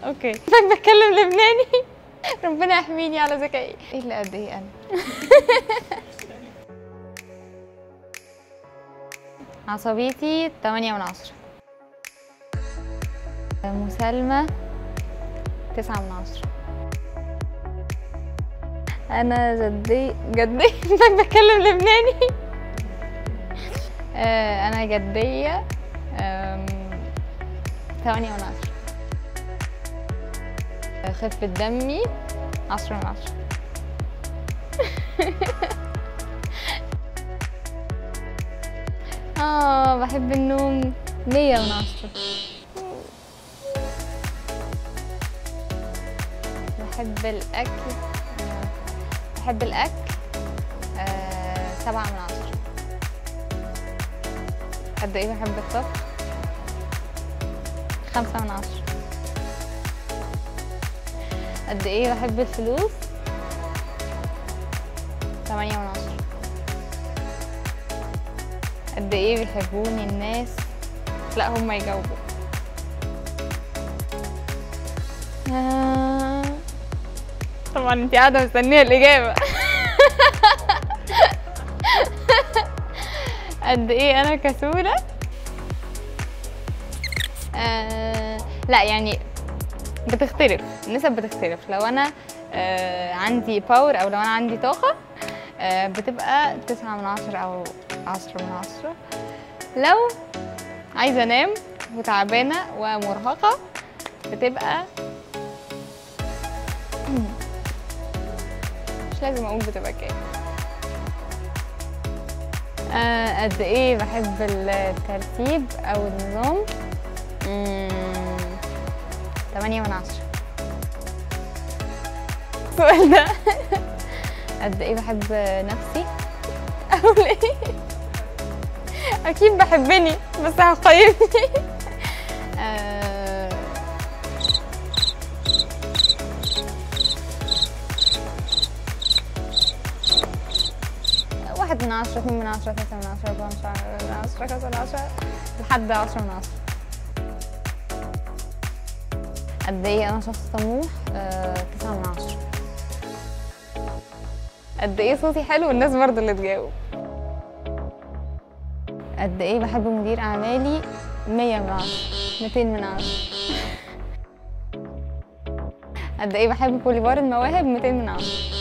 اوكي بتكلم لبناني ربنا يحميني على ذكائي ايه اللي قد ايه انا عصبيتي 8 من عشرة مسالمة 9 من عشرة أنا جدي جدي بتكلم لبناني آه، أنا جدية آم، 8 من عشرة خفة دمي 10 من عشرة اه بحب النوم مية من عشرة بحب الأكل آه، بحب الأكل آه، سبعة من عشرة قد إيه بحب الطبخ خمسة من عشرة قد إيه بحب الفلوس تمانية من عشرة قد ايه بيحبوني الناس لا هم يجاوبوا آه، طبعا انت قاعده مستنيه الاجابه قد ايه انا كسوله آه لا يعني بتختلف النسب بتختلف لو انا آه عندي باور او لو انا عندي طاقه آه بتبقى تسعة من عشرة أو عشرة من عشرة لو عايزة أنام وتعبانة ومرهقة بتبقى مش لازم أقول بتبقى كام آه قد إيه بحب الترتيب أو النظام مم، تمانية من عشرة السؤال ده قد ايه بحب نفسي اقول ايه اكيد بحبني بس هقيمني آه، واحد من عشرة اتنين من عشرة تلاتة من عشرة أربعة من عشرة خمسة من عشرة لحد عشرة من عشرة قد ايه انا شخص طموح آه، تسعة من عشرة قد ايه صوتي حلو والناس برضه اللي تجاوب قد ايه بحب مدير اعمالي مية من عشرة ميتين من عشرة قد ايه بحب بوليفار المواهب ميتين من عشرة